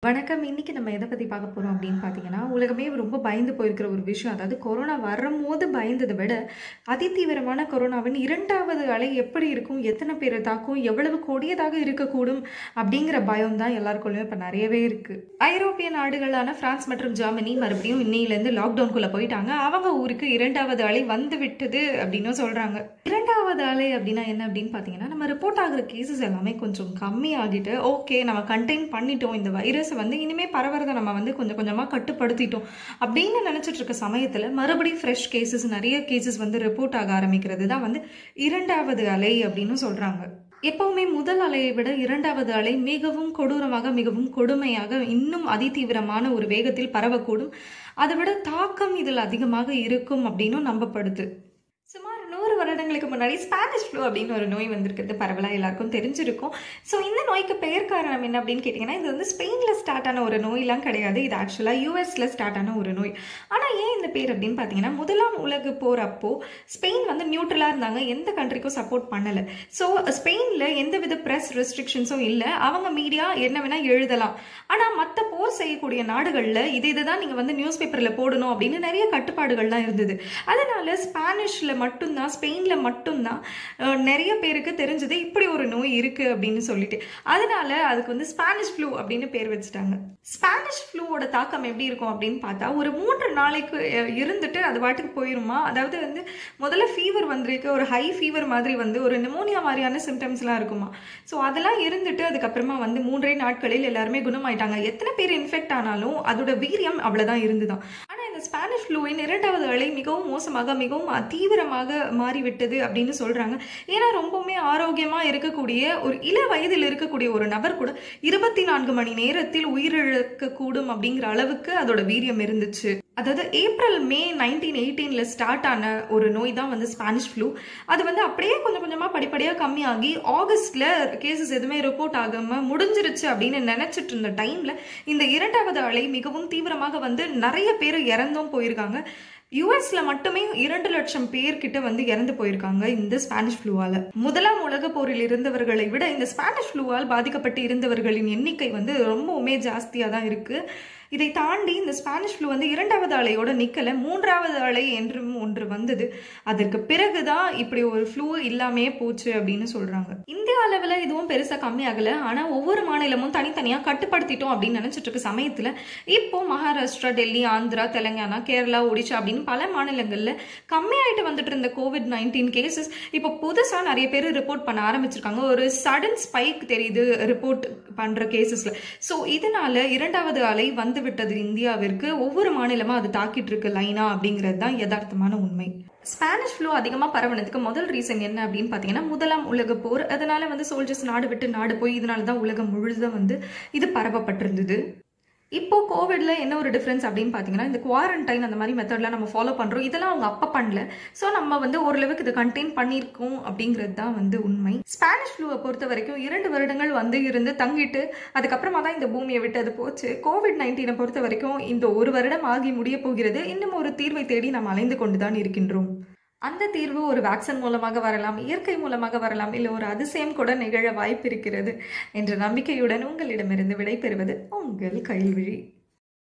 வணக்கம். இன்னைக்கு நம்ம எத பத்தி பார்க்க போறோம் அப்படின்னு பார்த்தீங்கன்னா, உலகமே ரொம்ப பயந்து போயிருக்கிற ஒரு விஷயம். அதாவது கொரோனா வரும்போது பயந்தத விட, அதிதீவிரமான கொரோனாவின் 2வது அலை எப்படி இருக்கும்? எத்தன பேர தாக்கும்? எவ்வளவு கொடியதாக இருக்கக்கூடும்? அப்படிங்கிற பயம் தான் எல்லாருக்குள்ளயும் இப்ப நெறையவே இருக்கு. ஐரோப்பிய நாடுகளான பிரான்ஸ் மற்றும் ஜெர்மனி மறுபடியும் இன்னையிலேருந்து லாக்டவுனுக்குள்ள போயிட்டாங்க. அவங்க ஊருக்கு 2வது அலை வந்து விட்டது அப்படின்னும் சொல்றாங்க. 2வது அலை அப்படின்னா என்ன அப்படின்னு பார்த்தீங்கன்னா, நம்ம ரிப்போர்ட் ஆகுற கேஸஸ் எல்லாமே கொஞ்சம் கம்மியாகிட்டு, ஓகே நம்ம கண்டெயின் பண்ணிட்டோம். இந்த வைரஸ வந்து இனிமே பரவறத நம்ம வந்து கொஞ்சம் கொஞ்சமா கட்டுப்படுத்திட்டோம். அப்படின்னு நெனச்சிட்டு இருக்க சமயத்துல, மறுபடியும் ஃப்ரெஷ் கேஸஸ் நெறைய கேஸஸ் வந்து ரிப்போர்ட் ஆக ஆரம்பிக்கிறது தான் வந்து 2வது அலை அப்படின்னு சொல்றாங்க. எப்பவுமே முதல் அலையை விட 2வது அலை மிகவும் கொடூரமாக, மிகவும் கொடுமையாக, இன்னும் அதிதீவிரமான ஒரு வேகத்தில் பரவக்கூடும். அத விட தாக்கம் இதில் அதிகமாக இருக்கும் அப்படின்னும் நம்பப்படுது. சுமார் 100 வருடங்களுக்கு முன்னாடி ஸ்பானிஷ் ஃப்ளூ அப்படின்னு ஒரு நோய் வந்திருக்கிறது பரவலா எல்லாருக்கும் தெரிஞ்சிருக்கும். ஸோ இந்த நோய்க்கு பெயர் காரணம் என்ன அப்படின்னு கேட்டீங்கன்னா, இது வந்து ஸ்பெயின்ல ஸ்டார்ட் ஆன ஒரு நோய்லாம் கிடையாது. இது ஆக்சுவலா யுஎஸ்ல ஸ்டார்ட் ஆன ஒரு நோய். ஆனா ஏன் இந்த பேர் அப்படின்னு பார்த்தீங்கன்னா, முதலாம் உலகப் போர் அப்போ ஸ்பெயின் வந்து நியூட்ரலா இருந்தாங்க. எந்த கண்ட்ரிக்கும் சப்போர்ட் பண்ணல. ஸோ ஸ்பெயின்ல எந்தவித பிரஸ் ரெஸ்ட்ரிக்ஷன்ஸும் இல்ல. அவங்க மீடியா என்ன வேணா எழுதலாம். ஆனா மத்த போர் செய்யக்கூடிய நாடுகள்ல இது இதுதான் நீங்க வந்து நியூஸ் பேப்பர்ல போடணும் அப்படின்னு நெறைய கட்டுப்பாடுகள்லாம் இருந்தது. அதனால ஸ்பானிஷ்ல மட்டும் தான், ஸ்பெயின்ல மட்டும் தான் அ நெறைய பேருக்கு தெரிஞ்சது இப்படி ஒரு நோய் இருக்கு அப்படின்னு சொல்லிட்டு. அதனால அதுக்கு வந்து ஸ்பானிஷ் ஃப்ளூ அப்படின்னு பேர் வச்சுட்டாங்க. ஸ்பானிஷ் ஃப்ளூவோட தாக்கம் எப்படி இருக்கும் அப்படின்னு பார்த்தா, ஒரு 3 நாளைக்கு அ இருந்துட்டு அது பாட்டுக்கு போயிருமா. அதாவது வந்து முதல்ல ஃபீவர் வந்திருக்கு. ஒரு ஹை ஃபீவர் மாதிரி வந்து ஒரு நிமோனியா மாரியான சிம்ப்டம்ஸ்லாம் இருக்குமா. ஸோ அதெல்லாம் இருந்துட்டு அதுக்கப்புறமா வந்து 3 நாட்களில் எல்லாருமே குணமாயிட்டாங்க. எத்தன பேர் இன்ஃபெக்ட் ஆனாலும் அதோட வீரியம் அவ்வளதான் இருந்துதாம். ஆனா இந்த ஸ்பானிஷ் ஃப்ளூவின் 2வது அலை மிகவும் மோசமாக, மிகவும் தீவிரமாக மாறிவிட்டது அப்படின்னு சொல்றாங்க. ஏன்னா ரொம்பவுமே ஆரோக்கியமா இருக்கக்கூடிய ஒரு இள வயதில் இருக்கக்கூடிய ஒரு நபர் கூட 24 மணி நேரத்தில் உயிரிழக்கக்கூடும் அப்படிங்கிற அளவுக்கு அதோட வீரியம் இருந்துச்சு. அதாவது ஏப்ரல், மே 1918ல ஸ்டார்ட் ஆன ஒரு நோய் தான் வந்து ஸ்பானிஷ் ஃப்ளூ. அது வந்து அப்படியே கொஞ்சம் கொஞ்சமா படிப்படியா கம்மியாகி, ஆகஸ்ட்ல கேஸஸ் எதுவுமே ரிப்போர்ட் ஆகாம முடிஞ்சிருச்சு அப்படின்னு நெனச்சிட்டு இருந்த டைம்ல, இந்த 2வது அலை மிகவும் தீவிரமாக வந்து நெறைய பேர் இறந்தும் போயிருக்காங்க. யுஎஸ்ல மட்டுமே 2,00,000 பேர் கிட்ட வந்து இறந்து போயிருக்காங்க இந்த ஸ்பானிஷ் ஃப்ளூவால. முதலாம் உலகப் போரில் இருந்தவர்களை விட இந்த ஸ்பானிஷ் ஃப்ளூவால் பாதிக்கப்பட்டு இருந்தவர்களின் எண்ணிக்கை வந்து ரொம்பவுமே ஜாஸ்தியா தான் இருக்கு. இதை தாண்டி இந்த ஸ்பானிஷ் ஃப்ளூ வந்து 2வது அலையோட நிக்கல. 3வது அலை என்றும் ஒன்று வந்தது. அதற்கு பிறகு தான் இப்படி ஒரு ஃப்ளூ இல்லாமயே போச்சு அப்படின்னு சொல்றாங்க. இந்திய அளவுல இதுவும் பெருசா கம்மியாகல. ஆனா ஒவ்வொரு மாநிலமும் தனித்தனியா கட்டுப்படுத்திட்டோம் அப்படின்னு நெனச்சிட்டு இருக்க சமயத்துல, இப்போ மகாராஷ்டிரா, டெல்லி, ஆந்திரா, தெலங்கானா, கேரளா, ஒடிஷா அப்படின்னு பல மாநிலங்கள்ல கம்மியாயிட்டு வந்துட்டு இருந்த கோவிட்-19 கேஸஸ் இப்போ புதுசா நெறைய பேர் ரிப்போர்ட் பண்ண ஆரம்பிச்சிருக்காங்க. ஒரு சடன் ஸ்பைக் தெரியுது ரிப்போர்ட் பண்ற கேஸஸ்ல. ஸோ இதனால 2வது அலை வந்து விட்டது இந்தியாவிற்கு. ஒவ்வொரு மாநிலமா அது தாக்கிட்டு இருக்கு லைனா அப்படிங்கிறது தான் எதார்த்தமான உண்மை. ஸ்பானிஷ் ஃப்ளூ அதிகமா பரவுனதுக்கு முதல் ரீசன் என்ன அப்படின்னு பார்த்தீங்கன்னா, முதலாம் உலகப் போர். அதனால வந்து சோல்ஜர்ஸ் நாடு விட்டு நாடு போய் இதனால தான் உலகம் முழுதும் வந்து இது பரவப்பட்டிருந்தது. இப்போ கோவிட்ல என்ன ஒரு டிஃபரன்ஸ் அப்படின்னு பார்த்தீங்கன்னா, இந்த குவாரண்டைன் அந்த மாரி மெத்தட்லாம் நம்ம ஃபாலோ பண்றோம். இதெல்லாம் அவங்க அப்ப பண்ணல. ஸோ நம்ம வந்து ஓரளவுக்கு இத கண்டெயின் பண்ணியிருக்கோம் அப்படிங்கிறது தான் வந்து உண்மை. ஸ்பானிஷ் ஃப்ளூவ பொறுத்தவரைக்கும் 2 வருடங்கள் வந்து இருந்து தங்கிட்டு, அதுக்கப்புறமா தான் இந்த பூமிய விட்டு அது போச்சு. கோவிட்-19 பொறுத்தவரைக்கும் இந்த 1 வருடம் ஆகி முடியப் போகிறது. இன்னும் ஒரு தீர்வை தேடி நாம் அலைந்து கொண்டு தான் இருக்கின்றோம். அந்த தீர்வு ஒரு வேக்சின் மூலமாக வரலாம், இயற்கை மூலமாக வரலாம், இல்ல ஒரு அதிசயம் கூட நிகழ வாய்ப்பிருக்கிறது என்ற நம்பிக்கையுடன் உங்களிடமிருந்து விடை பெறுவது உங்கள் கயல்விழி.